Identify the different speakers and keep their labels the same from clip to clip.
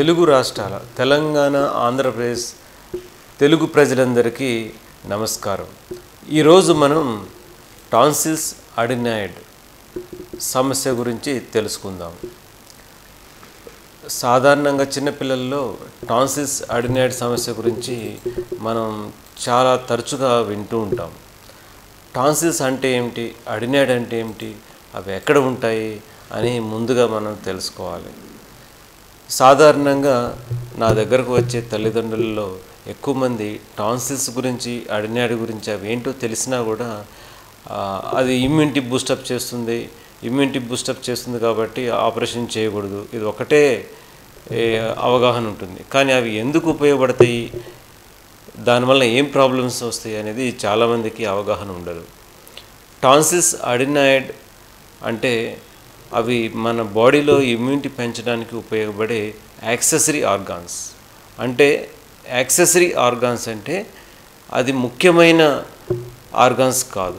Speaker 1: తెలుగు రాష్ట్రాల తెలంగాణ ఆంధ్రప్రదేశ్ తెలుగు ప్రజలందరికీ నమస్కారం ఈరోజు మనం టాన్సిల్స్ అడినాయిడ్ సమస్య గురించి తెలుసుకుందాం సాధారణంగా చిన్నపిల్లల్లో టాన్సిల్స్ అడినాయిడ్ సమస్య గురించి మనం చాలా తరచుగా వింటూ ఉంటాం టాన్సిల్స్ అంటే ఏమిటి అడినాయిడ్ అంటే ఏమిటి అవి ఎక్కడ ఉంటాయి అని ముందుగా మనం తెలుసుకోవాలి సాధారణంగా నా దగ్గరకు వచ్చే తల్లిదండ్రులలో ఎక్కువ మంది టాన్సిల్స్ గురించి అడినాయిడ్ గురించి అవి ఏంటో తెలిసినా కూడా ఆ, అది ఇమ్యూనిటీ బూస్టప్ చేస్తుంది ఇమ్యూనిటీ బూస్టప్ చేస్తుంది కాబట్టి ఆపరేషన్ చేయకూడదు ఇది ఒకటే ఏ, అవగాహన ఉంటుంది కానీ అవి ఎందుకు ఉపయోగపడతాయి దానివల్ల ఏం ప్రాబ్లమ్స్ వస్తాయి అనేది చాలామందికి అవగాహన ఉండదు టాన్సిల్స్ అడినాయిడ్ అంటే అవి మన బాడీలో ఇమ్యూనిటీ పెంచడానికి ఉపయోగపడే యాక్సెసరీ ఆర్గాన్స్ అంటే యాక్సెసరీ ఆర్గాన్స్ అంటే అది ముఖ్యమైన ఆర్గాన్స్ కాదు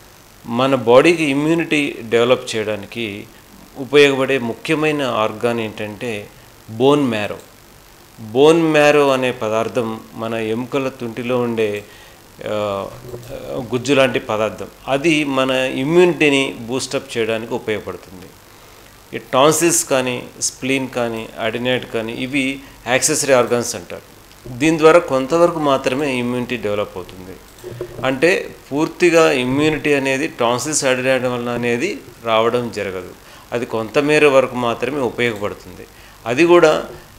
Speaker 1: మన బాడీకి ఇమ్యూనిటీ డెవలప్ చేయడానికి ఉపయోగపడే ముఖ్యమైన ఆర్గాన్ ఏంటంటే బోన్ మ్యారో బోన్ మ్యారో అనే పదార్థం మన ఎముకల తుంటిలో ఉండే ఆ, గుజ్జు లాంటి పదార్థం అది మన ఇమ్యూనిటీని బూస్టప్ చేయడానికి ఉపయోగపడుతుంది ఈ టాన్సిల్స్ కానీ స్ప్లీన్ కానీ అడినైట్ కానీ ఇవి యాక్సెసరీ ఆర్గాన్స్ అంటారు దీని ద్వారా కొంతవరకు మాత్రమే ఇమ్యూనిటీ డెవలప్ అవుతుంది అంటే పూర్తిగా ఇమ్యూనిటీ అనేది టాన్సిల్స్ అడినైడ్ వలన అనేది రావడం జరగదు అది కొంతమేర వరకు మాత్రమే ఉపయోగపడుతుంది అది కూడా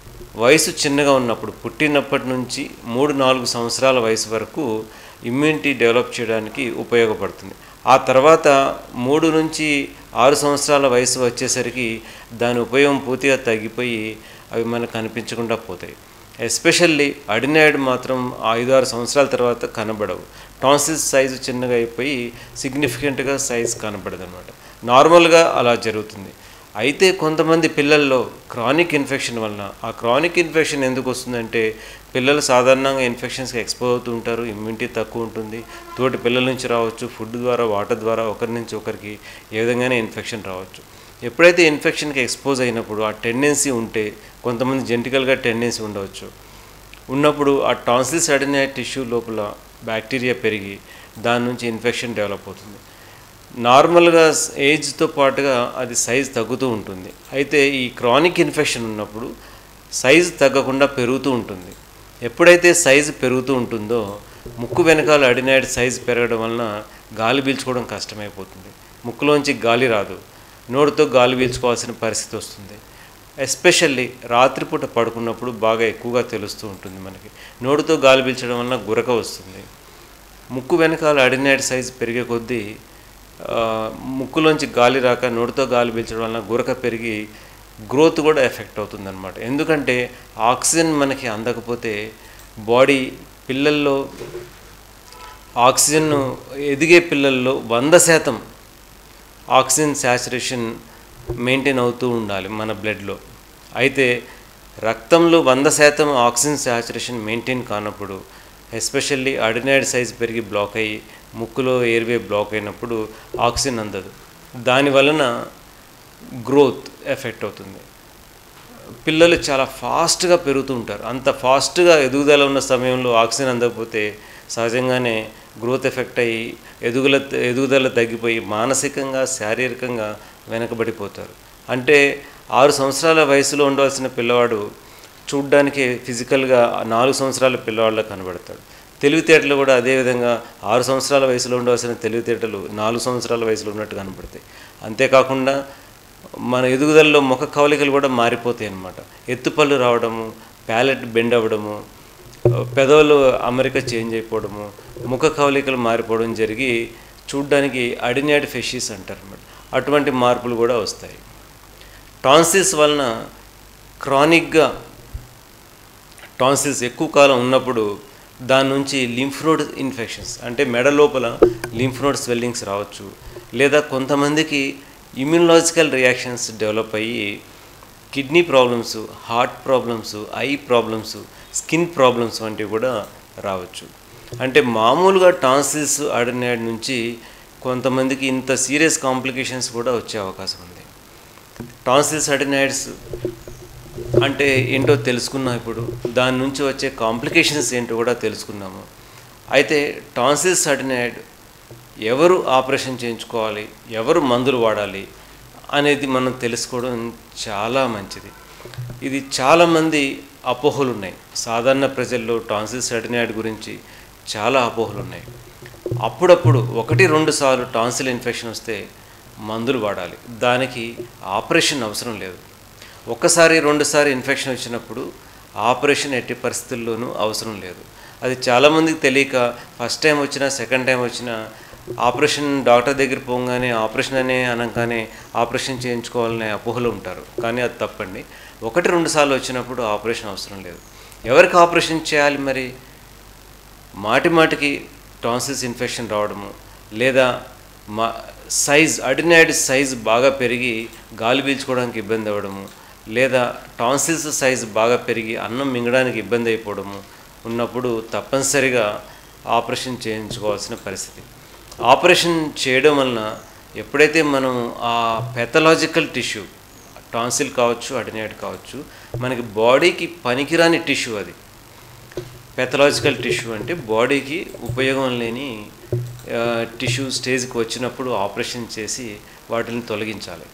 Speaker 1: వయసు చిన్నగా ఉన్నప్పుడు పుట్టినప్పటి నుంచి మూడు నాలుగు సంవత్సరాల వయసు వరకు ఇమ్యూనిటీ డెవలప్ చేయడానికి ఉపయోగపడుతుంది ఆ తర్వాత మూడు నుంచి ఆరు సంవత్సరాల వయసు వచ్చేసరికి దాని ఉపయోగం పూర్తిగా తగ్గిపోయి అవి మనకు కనిపించకుండా పోతాయి ఎస్పెషల్లీ అడినాయిడ్ మాత్రం ఐదు ఆరు సంవత్సరాల తర్వాత కనబడవు టాన్సిల్స్ సైజు చిన్నగా అయిపోయి సిగ్నిఫికెంట్గా సైజ్ కనబడదు అనమాట నార్మల్గా అలా జరుగుతుంది అయితే కొంతమంది పిల్లల్లో క్రానిక్ ఇన్ఫెక్షన్ వలన ఆ క్రానిక్ ఇన్ఫెక్షన్ ఎందుకు వస్తుందంటే పిల్లలు సాధారణంగా ఇన్ఫెక్షన్స్కి ఎక్స్పోజ్ అవుతూ ఉంటారు ఇమ్యూనిటీ తక్కువ ఉంటుంది తోటి పిల్లల నుంచి రావచ్చు ఫుడ్ ద్వారా వాటర్ ద్వారా ఒకరి నుంచి ఒకరికి ఏ విధంగానే ఇన్ఫెక్షన్ రావచ్చు ఎప్పుడైతే ఇన్ఫెక్షన్కి ఎక్స్పోజ్ అయినప్పుడు ఆ టెండెన్సీ ఉంటే కొంతమంది జెంటికల్గా టెండెన్సీ ఉండవచ్చు ఉన్నప్పుడు ఆ టాన్సిల్స్ అడిన టిష్యూ లోపల బ్యాక్టీరియా పెరిగి దాని నుంచి ఇన్ఫెక్షన్ డెవలప్ అవుతుంది నార్మల్గా ఏజ్తో పాటుగా అది సైజ్ తగ్గుతూ ఉంటుంది అయితే ఈ క్రానిక్ ఇన్ఫెక్షన్ ఉన్నప్పుడు సైజ్ తగ్గకుండా పెరుగుతూ ఉంటుంది ఎప్పుడైతే సైజు పెరుగుతూ ఉంటుందో ముక్కు వెనకాల అడినాయిడ్ సైజ్ పెరగడం వలన గాలి పీల్చుకోవడం కష్టమైపోతుంది ముక్కులోంచి గాలి రాదు నోటితో గాలి పీల్చుకోవాల్సిన పరిస్థితి వస్తుంది ఎస్పెషల్లీ రాత్రిపూట పడుకున్నప్పుడు బాగా ఎక్కువగా తెలుస్తూ ఉంటుంది మనకి నోటితో గాలి పీల్చడం వలన గురక వస్తుంది ముక్కు వెనకాల అడినాయిడ్ సైజ్ పెరిగే కొద్దీ ఆ, ముక్కులోంచి గాలి రాక నోటితో గాలి పీల్చడం వలన గురక పెరిగి గ్రోత్ కూడా ఎఫెక్ట్ అవుతుంది అనమాట ఎందుకంటే ఆక్సిజన్ మనకి అందకపోతే బాడీ పిల్లల్లో ఆక్సిజన్ ఎదిగే పిల్లల్లో వంద శాతం ఆక్సిజన్ శాచురేషన్ మెయింటైన్ అవుతూ ఉండాలి మన బ్లడ్లో అయితే రక్తంలో వంద శాతం ఆక్సిజన్ శాచురేషన్ మెయింటైన్ కానప్పుడు ఎస్పెషల్లీ అడినాయిడ్ సైజ్ పెరిగి బ్లాక్ అయ్యి ముక్కులో ఎయిర్వే బ్లాక్ అయినప్పుడు ఆక్సిజన్ అందదు దాని వలన గ్రోత్ ఎఫెక్ట్ అవుతుంది పిల్లలు చాలా ఫాస్ట్గా పెరుగుతూ ఉంటారు అంత ఫాస్ట్గా ఎదుగుదల ఉన్న సమయంలో ఆక్సిజన్ అందకపోతే సహజంగానే గ్రోత్ ఎఫెక్ట్ అయ్యి ఎదుగుల ఎదుగుదల తగ్గిపోయి మానసికంగా శారీరకంగా వెనకబడిపోతారు అంటే ఆరు సంవత్సరాల వయసులో ఉండవలసిన పిల్లవాడు చూడ్డానికి ఫిజికల్గా నాలుగు సంవత్సరాల పిల్లవాళ్ళ కనబడతాడు తెలివితేటలు కూడా అదేవిధంగా ఆరు సంవత్సరాల వయసులో ఉండవలసిన తెలివితేటలు నాలుగు సంవత్సరాల వయసులో ఉన్నట్టు కనబడతాయి అంతేకాకుండా మన ఎదుగుదలలో ముఖ కవలికలు కూడా మారిపోతాయి అన్నమాట ఎత్తుపళ్ళు రావడము ప్యాలెట్ బెండ్ అవ్వడము పెదవులు అమరిక చేంజ్ అయిపోవడము ముఖ కవలికలు మారిపోవడం జరిగి చూడ్డానికి అడినాయిడ్ ఫెషీస్ అంటారు అన్నమాట అటువంటి మార్పులు కూడా వస్తాయి టాన్సిల్స్ వలన క్రానిక్గా టాన్సిల్స్ ఎక్కువ కాలం ఉన్నప్పుడు దాని నుంచి లింఫ్ నోడ్ ఇన్ఫెక్షన్స్ అంటే మెడ లోపల లింఫ్ నోడ్ స్వెల్లింగ్స్ రావచ్చు లేదా కొంతమందికి ఇమ్యూనలాజికల్ రియాక్షన్స్ డెవలప్ అయ్యి kidney problems heart problems eye problems skin problems వంటివి కూడా రావచ్చు అంటే మామూలుగా టాన్సిల్స్ అడినాయిడ్ నుంచి కొంతమందికి ఇంత సీరియస్ కాంప్లికేషన్స్ కూడా వచ్చే అవకాశం ఉంది టాన్సిల్స్ అడినాయిడ్స్ అంటే ఏంటో తెలుసుకున్నాం ఇప్పుడు దాని నుంచి వచ్చే కాంప్లికేషన్స్ ఏంటో కూడా తెలుసుకున్నాము అయితే టాన్సిల్స్ అడినాయిడ్ ఎవరు ఆపరేషన్ చేయించుకోవాలి ఎవరు మందులు వాడాలి అనేది మనం తెలుసుకోవడం చాలా మంచిది ఇది చాలామంది అపోహలు ఉన్నాయి సాధారణ ప్రజల్లో టాన్సిల్స్ అడినాయిడ్ గురించి చాలా అపోహలు ఉన్నాయి అప్పుడప్పుడు ఒకటి రెండు సార్లు టాన్సిల్ ఇన్ఫెక్షన్ వస్తే మందులు వాడాలి దానికి ఆపరేషన్ అవసరం లేదు ఒక్కసారి రెండుసారి ఇన్ఫెక్షన్ వచ్చినప్పుడు ఆపరేషన్ ఎట్టి పరిస్థితుల్లోనూ అవసరం లేదు అది చాలామందికి తెలియక ఫస్ట్ టైం వచ్చినా సెకండ్ టైం వచ్చినా ఆపరేషన్ డాక్టర్ దగ్గర పోగానే ఆపరేషన్ అనే అనగానే ఆపరేషన్ చేయించుకోవాలనే అపోహలు ఉంటారు కానీ అది తప్పండి ఒకటి రెండు సార్లు వచ్చినప్పుడు ఆపరేషన్ అవసరం లేదు ఎవరికి ఆపరేషన్ చేయాలి మరి మాటి మాటికి టాన్సిల్స్ ఇన్ఫెక్షన్ రావడము లేదా మా సైజ్ అడినాయిడ్ సైజ్ బాగా పెరిగి గాలి పీల్చుకోవడానికి ఇబ్బంది అవ్వడము లేదా టాన్సిల్స్ సైజ్ బాగా పెరిగి అన్నం మింగడానికి ఇబ్బంది అయిపోవడము ఉన్నప్పుడు తప్పనిసరిగా ఆపరేషన్ చేయించుకోవాల్సిన పరిస్థితి ఆపరేషన్ చేయడం వలన ఎప్పుడైతే మనం ఆ పెథలాజికల్ టిష్యూ టాన్సిల్ కావచ్చు అడినాయిడ్ కావచ్చు మనకి బాడీకి పనికిరాని టిష్యూ అది పెథలాజికల్ టిష్యూ అంటే బాడీకి ఉపయోగం లేని టిష్యూ స్టేజ్కి వచ్చినప్పుడు ఆపరేషన్ చేసి వాటిని తొలగించాలి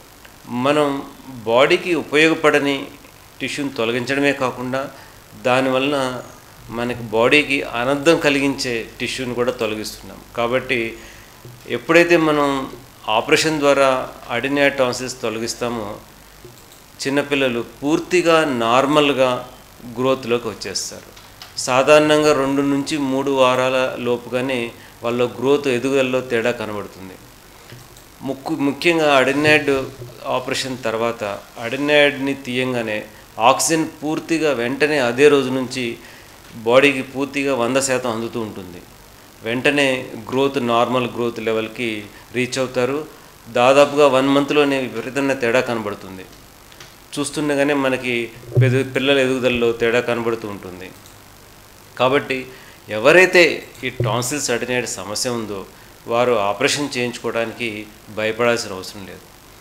Speaker 1: మనం బాడీకి ఉపయోగపడని టిష్యూని తొలగించడమే కాకుండా దానివలన మనకి బాడీకి అనర్థం కలిగించే టిష్యూని కూడా తొలగిస్తున్నాం కాబట్టి ఎప్పుడైతే మనం ఆపరేషన్ ద్వారా అడినా టాన్సిల్స్ తొలగిస్తామో చిన్నపిల్లలు పూర్తిగా నార్మల్గా గ్రోత్లోకి వచ్చేస్తారు సాధారణంగా రెండు నుంచి మూడు వారాల లోపుగానే వాళ్ళ గ్రోత్ ఎదుగుదలలో తేడా కనబడుతుంది ముక్కు ముఖ్యంగా అడినాయిడ్ ఆపరేషన్ తర్వాత అడినాయిడ్ని తీయంగానే ఆక్సిజన్ పూర్తిగా వెంటనే అదే రోజు నుంచి బాడీకి పూర్తిగా వంద శాతం అందుతూ ఉంటుంది వెంటనే గ్రోత్ నార్మల్ గ్రోత్ లెవెల్కి రీచ్ అవుతారు దాదాపుగా వన్ మంత్లోనే విపరీతమైన తేడా కనబడుతుంది చూస్తుండగానే మనకి పెద్ద పిల్లల ఎదుగుదలలో తేడా కనబడుతూ ఉంటుంది కాబట్టి ఎవరైతే ఈ టాన్సిల్స్ అడినేట్ సమస్య ఉందో వారు ఆపరేషన్ చేయించుకోవడానికి భయపడాల్సిన అవసరం లేదు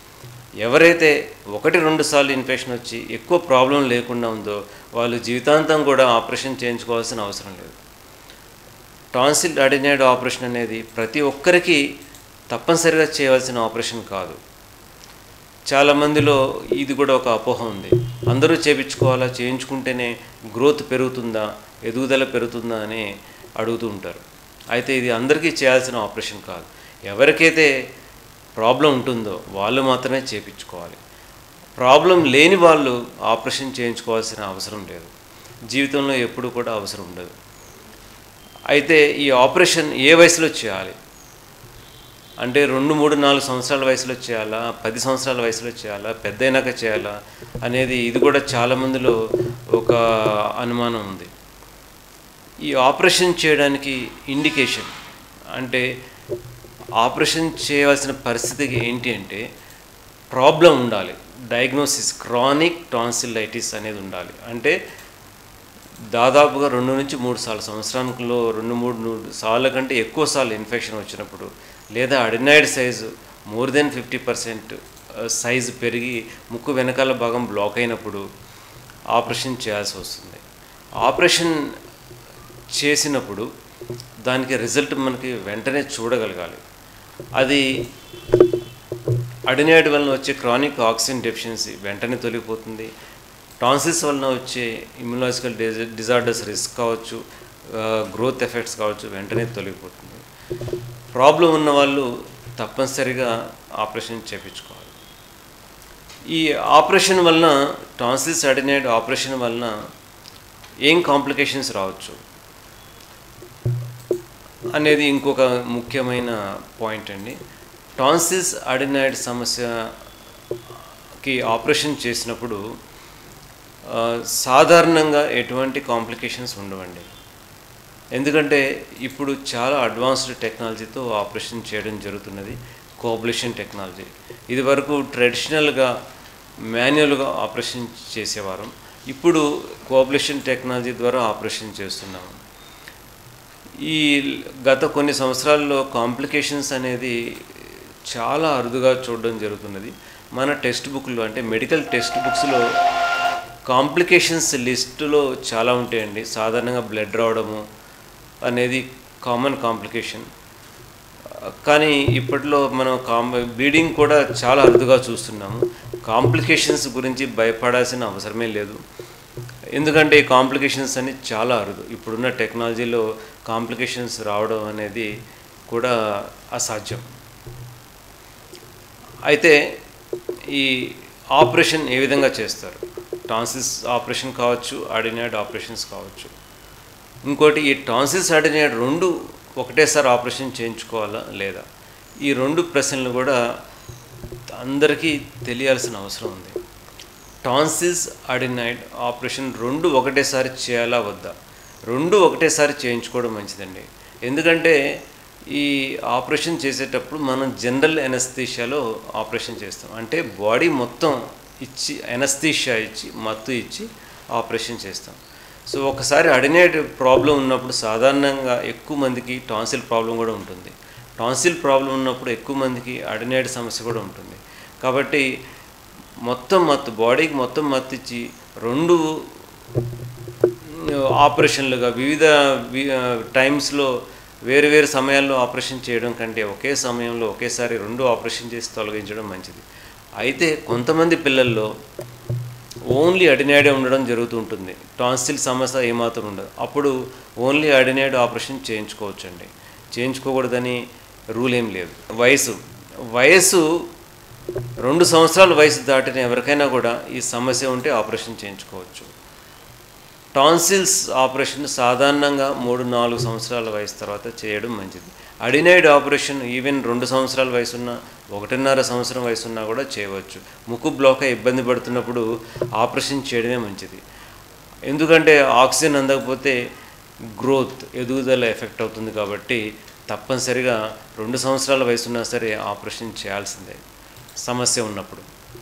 Speaker 1: ఎవరైతే ఒకటి రెండు సార్లు ఇన్ఫెక్షన్ వచ్చి ఎక్కువ ప్రాబ్లం లేకుండా ఉందో వాళ్ళు జీవితాంతం కూడా ఆపరేషన్ చేయించుకోవాల్సిన అవసరం లేదు టాన్సిల్ అడినేడ్ ఆపరేషన్ అనేది ప్రతి ఒక్కరికి తప్పనిసరిగా చేయవలసిన ఆపరేషన్ కాదు చాలామందిలో ఇది కూడా ఒక అపోహ ఉంది అందరూ చేయించుకోవాలా చేయించుకుంటేనే గ్రోత్ పెరుగుతుందా ఎదుగుదల పెరుగుతుందా అని అడుగుతూ ఉంటారు అయితే ఇది అందరికీ చేయాల్సిన ఆపరేషన్ కాదు ఎవరికైతే ప్రాబ్లం ఉంటుందో వాళ్ళు మాత్రమే చేయించుకోవాలి ప్రాబ్లం లేని వాళ్ళు ఆపరేషన్ చేయించుకోవాల్సిన అవసరం లేదు జీవితంలో ఎప్పుడు కూడా అవసరం ఉండదు అయితే ఈ ఆపరేషన్ ఏ వయసులో చేయాలి అంటే రెండు మూడు నాలుగు సంవత్సరాల వయసులో చేయాలా పది సంవత్సరాల వయసులో చేయాలా పెద్ద అయినాక చేయాలా అనేది ఇది కూడా చాలామందిలో ఒక అనుమానం ఉంది ఈ ఆపరేషన్ చేయడానికి ఇండికేషన్ అంటే ఆపరేషన్ చేయవలసిన పరిస్థితికి ఏంటి అంటే ప్రాబ్లం ఉండాలి డయాగ్నోసిస్ క్రానిక్ టాన్సిల్లైటిస్ అనేది ఉండాలి అంటే దాదాపుగా రెండు నుంచి మూడు సార్లు సంవత్సరానికిలో రెండు మూడు మూడు సార్ల కంటే ఎక్కువ సార్లు ఇన్ఫెక్షన్ వచ్చినప్పుడు లేదా adenoid size more than fifty percent size పెరిగి ముక్కు వెనకాల భాగం బ్లాక్ అయినప్పుడు ఆపరేషన్ చేయాల్సి వస్తుంది ఆపరేషన్ చేసినప్పుడు దానికి రిజల్ట్ మనకి వెంటనే చూడగలగాలి అది అడినాయిడ్ వలన వచ్చే క్రానిక్ ఆక్సిజన్ డెఫిషియన్సీ వెంటనే తొలగిపోతుంది టాన్సిల్స్ వలన వచ్చే ఇమ్యులాజికల్ డిజ డిజార్డర్స్ రిస్క్ కావచ్చు గ్రోత్ ఎఫెక్ట్స్ కావచ్చు వెంటనే తొలగిపోతుంది ప్రాబ్లం ఉన్న వాళ్ళు తప్పనిసరిగా ఆపరేషన్ చేయించుకోవాలి ఈ ఆపరేషన్ వలన టాన్సిల్స్ అడినాయిడ్ ఆపరేషన్ వలన ఏం కాంప్లికేషన్స్ రావచ్చు అనేది ఇంకొక ముఖ్యమైన పాయింట్ అండి టాన్సిల్స్ అడినాయిడ్ సమస్యకి ఆపరేషన్ చేసినప్పుడు ఆ, సాధారణంగా ఎటువంటి కాంప్లికేషన్స్ ఉండవండి ఎందుకంటే ఇప్పుడు చాలా అడ్వాన్స్డ్ టెక్నాలజీతో ఆపరేషన్ చేయడం జరుగుతున్నది కోఆపరేషన్ టెక్నాలజీ ఇది వరకు ట్రెడిషనల్గా మాన్యువల్గా ఆపరేషన్ చేసేవారం ఇప్పుడు కోఆపరేషన్ టెక్నాలజీ ద్వారా ఆపరేషన్ చేస్తున్నాము ఈ గత కొన్ని సంవత్సరాల్లో కాంప్లికేషన్స్ అనేది చాలా అరుదుగా చూడడం జరుగుతున్నది మన టెక్స్ట్ బుక్లో అంటే మెడికల్ టెక్స్ట్ బుక్స్లో కాంప్లికేషన్స్ లిస్టులో చాలా ఉంటాయండి సాధారణంగా బ్లడ్ రావడము అనేది కామన్ కాంప్లికేషన్ కానీ ఇప్పట్లో మనం కాం బ్లీడింగ్ కూడా చాలా అరుదుగా చూస్తున్నాము కాంప్లికేషన్స్ గురించి భయపడాల్సిన అవసరమే లేదు ఎందుకంటే ఈ కాంప్లికేషన్స్ అన్ని చాలా అరుదు ఇప్పుడున్న టెక్నాలజీలో కాంప్లికేషన్స్ రావడం అనేది కూడా అసాధ్యం అయితే ఈ ఆపరేషన్ ఏ విధంగా చేస్తారు టాన్సిల్స్ ఆపరేషన్ కావచ్చు ఆర్డినేట్ ఆపరేషన్స్ కావచ్చు ఇంకోటి ఈ టాన్సిల్స్ ఆర్డినేట్ రెండు ఒకటేసారి ఆపరేషన్ చేయించుకోవాలా లేదా ఈ రెండు ప్రశ్నలు కూడా అందరికీ తెలియాల్సిన అవసరం ఉంది టాన్సిల్స్ అడినైడ్ ఆపరేషన్ రెండు ఒకటేసారి చేయాలా వద్దా రెండు ఒకటేసారి చేయించుకోవడం మంచిదండి ఎందుకంటే ఈ ఆపరేషన్ చేసేటప్పుడు మనం జనరల్ ఎనస్థీషియాలో ఆపరేషన్ చేస్తాం అంటే బాడీ మొత్తం ఇచ్చి ఎనస్థీషియా ఇచ్చి మత్తు ఇచ్చి ఆపరేషన్ చేస్తాం సో ఒకసారి అడినేట్ ప్రాబ్లం ఉన్నప్పుడు సాధారణంగా ఎక్కువ మందికి టాన్సిల్ ప్రాబ్లం కూడా ఉంటుంది టాన్సిల్ ప్రాబ్లం ఉన్నప్పుడు ఎక్కువ మందికి అడినేట్ సమస్య కూడా ఉంటుంది కాబట్టి మొత్తం మత్తు బాడీకి మొత్తం మత్తు ఇచ్చి రెండు ఆపరేషన్లుగా వివిధ టైమ్స్లో వేరు వేరు సమయాల్లో ఆపరేషన్ చేయడం కంటే ఒకే సమయంలో ఒకేసారి రెండు ఆపరేషన్ చేసి తొలగించడం మంచిది అయితే కొంతమంది పిల్లల్లో ఓన్లీ అడినాయిడే ఉండడం జరుగుతూ ఉంటుంది టాన్సిల్ సమస్య ఏమాత్రం ఉండదు అప్పుడు ఓన్లీ అడినాయిడ్ ఆపరేషన్ చేయించుకోవచ్చండి చేయించుకోకూడదని రూల్ ఏం లేదు వయసు వయసు రెండు సంవత్సరాల వయసు దాటిన ఎవరికైనా కూడా ఈ సమస్య ఉంటే ఆపరేషన్ చేయించుకోవచ్చు టాన్సిల్స్ ఆపరేషన్ సాధారణంగా మూడు నాలుగు సంవత్సరాల వయసు తర్వాత చేయడం మంచిది అడినైడ్ ఆపరేషన్ ఈవెన్ రెండు సంవత్సరాల వయసున్న ఒకటిన్నర సంవత్సరం వయసున్నా కూడా చేయవచ్చు ముక్కు బ్లాక్ అయి ఇబ్బంది పడుతున్నప్పుడు ఆపరేషన్ చేయడమే మంచిది ఎందుకంటే ఆక్సిజన్ అందకపోతే గ్రోత్ ఎదుగుదల ఎఫెక్ట్ అవుతుంది కాబట్టి తప్పనిసరిగా రెండు సంవత్సరాల వయసున్నా సరే ఆపరేషన్ చేయాల్సిందే సమస్య ఉన్నప్పుడు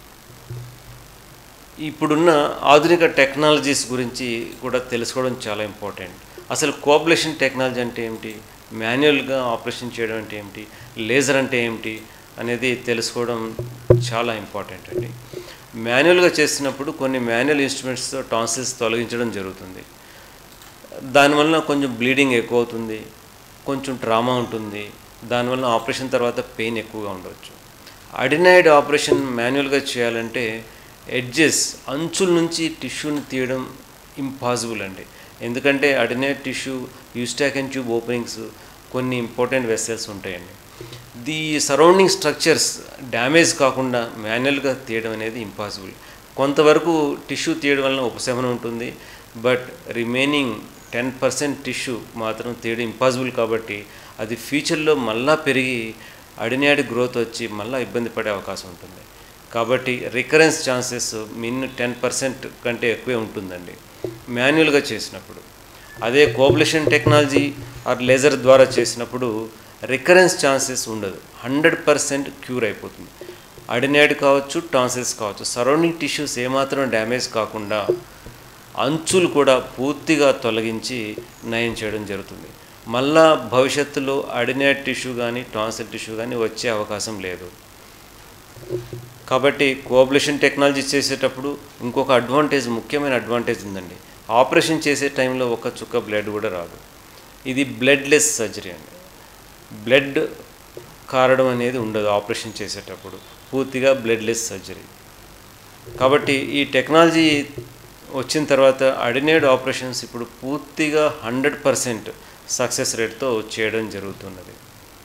Speaker 1: ఇప్పుడున్న ఆధునిక టెక్నాలజీస్ గురించి కూడా తెలుసుకోవడం చాలా ఇంపార్టెంట్ అసలు కోఆపరేషన్ టెక్నాలజీ అంటే ఏమిటి మాన్యువల్గా ఆపరేషన్ చేయడం అంటే ఏమిటి లేజర్ అంటే ఏమిటి అనేది తెలుసుకోవడం చాలా ఇంపార్టెంట్ అండి మాన్యువల్గా చేసినప్పుడు కొన్ని మాన్యువల్ ఇన్స్ట్రుమెంట్స్తో టాన్సిల్స్ తొలగించడం జరుగుతుంది దానివల్ల కొంచెం బ్లీడింగ్ ఎక్కువ అవుతుంది కొంచెం ట్రామా ఉంటుంది దానివల్ల ఆపరేషన్ తర్వాత పెయిన్ ఎక్కువగా ఉండవచ్చు అడినైడ్ ఆపరేషన్ మాన్యువల్గా చేయాలంటే ఎడ్జెస్ అంచుల నుంచి టిష్యూని తీయడం ఇంపాసిబుల్ అండి ఎందుకంటే adenoid tissue eustachian tube openings కొన్ని ఇంపార్టెంట్ వెసల్స్ ఉంటాయండి ది సరౌండింగ్ స్ట్రక్చర్స్ డ్యామేజ్ కాకుండా మాన్యువల్గా తీయడం అనేది ఇంపాసిబుల్ కొంతవరకు టిష్యూ తీయడం వలన ఉపశమనం ఉంటుంది but remaining ten percent tissue మాత్రం తీయడం ఇంపాసిబుల్ కాబట్టి అది ఫ్యూచర్లో మళ్ళా పెరిగి అడినాడి గ్రోత్ వచ్చి మళ్ళీ ఇబ్బంది పడే అవకాశం ఉంటుంది కాబట్టి recurrence chances min ten percent కంటే ఎక్కువే ఉంటుందండి మాన్యువల్గా చేసినప్పుడు అదే కోబ్లేషన్ టెక్నాలజీ ఆర్ లేజర్ ద్వారా చేసినప్పుడు రికరెన్స్ ఛాన్సెస్ ఉండదు హండ్రెడ్ పర్సెంట్ క్యూర్ అయిపోతుంది అడినాయిడ్ కావచ్చు టాన్సిల్స్ కావచ్చు సరౌండింగ్ టిష్యూస్ ఏమాత్రం డ్యామేజ్ కాకుండా అంచులు కూడా పూర్తిగా తొలగించి నయం చేయడం జరుగుతుంది మళ్ళా భవిష్యత్తులో అడినాయిడ్ టిష్యూ కానీ టాన్సిల్ టిష్యూ కానీ వచ్చే అవకాశం లేదు కాబట్టి కోఆబులేషన్ టెక్నాలజీ చేసేటప్పుడు ఇంకొక అడ్వాంటేజ్ ముఖ్యమైన అడ్వాంటేజ్ ఉందండి ఆపరేషన్ చేసే టైంలో ఒక చుక్క బ్లడ్ కూడా రాదు ఇది బ్లడ్లెస్ సర్జరీ అండి బ్లడ్ కారడం అనేది ఉండదు ఆపరేషన్ చేసేటప్పుడు పూర్తిగా బ్లడ్లెస్ సర్జరీ కాబట్టి ఈ టెక్నాలజీ వచ్చిన తర్వాత అడినేడ్ ఆపరేషన్స్ ఇప్పుడు పూర్తిగా హండ్రెడ్ పర్సెంట్ సక్సెస్ రేట్తో చేయడం జరుగుతున్నది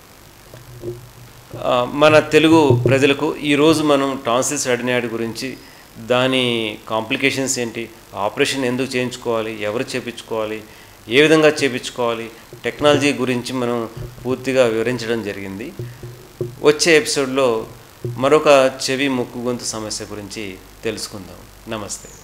Speaker 1: ఆ, మన తెలుగు ప్రజలకు ఈరోజు మనం టాన్సిల్స్ అడినాయిడ్ గురించి దాని కాంప్లికేషన్స్ ఏంటి ఆపరేషన్ ఎందుకు చేయించుకోవాలి ఎవరు చేయించుకోవాలి ఏ విధంగా చేయించుకోవాలి టెక్నాలజీ గురించి మనం పూర్తిగా వివరించడం జరిగింది వచ్చే ఎపిసోడ్లో మరొక చెవి ముక్కు గొంతు సమస్య గురించి తెలుసుకుందాం నమస్తే